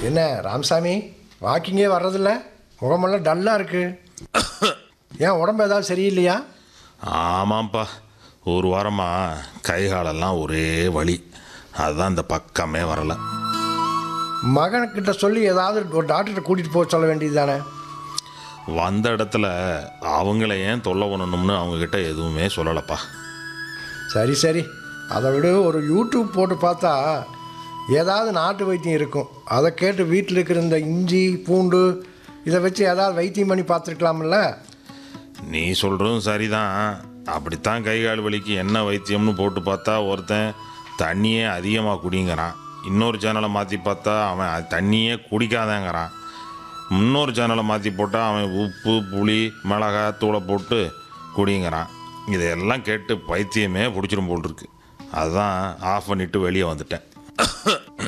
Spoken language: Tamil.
என்ன ராமசாமி வாக்கிங்கே வர்றதில்ல முகமெல்லாம் டல்லாக இருக்கு ஏன் உடம்பு ஏதாவது சரியில்லையா ஆமாம்ப்பா ஒரு வாரமாக கை காலெல்லாம் ஒரே வலி அதுதான் இந்த பக்கமே வரலை மகன்கிட்ட சொல்லி ஏதாவது ஒரு டாக்டர்கிட்ட கூட்டிகிட்டு போக சொல்ல வேண்டியது தானே வந்த இடத்துல அவங்கள ஏன் தொல்லை பண்ணணும்னு அவங்கக்கிட்ட எதுவுமே சொல்லலப்பா சரி சரி அதை விட ஒரு யூடியூப் போட்டு பார்த்தா ஏதாவது நாட்டு வைத்தியம் இருக்கும் அதை கேட்டு வீட்டில் இருக்கிற இந்த இஞ்சி பூண்டு இதை வச்சு ஏதாவது வைத்தியம் பண்ணி பார்த்துருக்கலாம்ல நீ சொல்கிறதும் சரிதான் அப்படித்தான் கை கால் வலிக்கு என்ன வைத்தியம்னு போட்டு பார்த்தா ஒருத்தன் தண்ணியே அதிகமாக குடிங்கிறான் இன்னொரு சேனலை மாற்றி பார்த்தா அவன் அது தண்ணியே குடிக்காதேங்கிறான் இன்னொரு சேனலை மாற்றி போட்டால் அவன் உப்பு புளி மிளகாய் தூளை போட்டு குடிங்கிறான் இதையெல்லாம் கேட்டு பைத்தியமே பிடிச்சிரும் போல் இருக்கு அதுதான் ஆஃப் பண்ணிட்டு வெளியே வந்துட்டேன்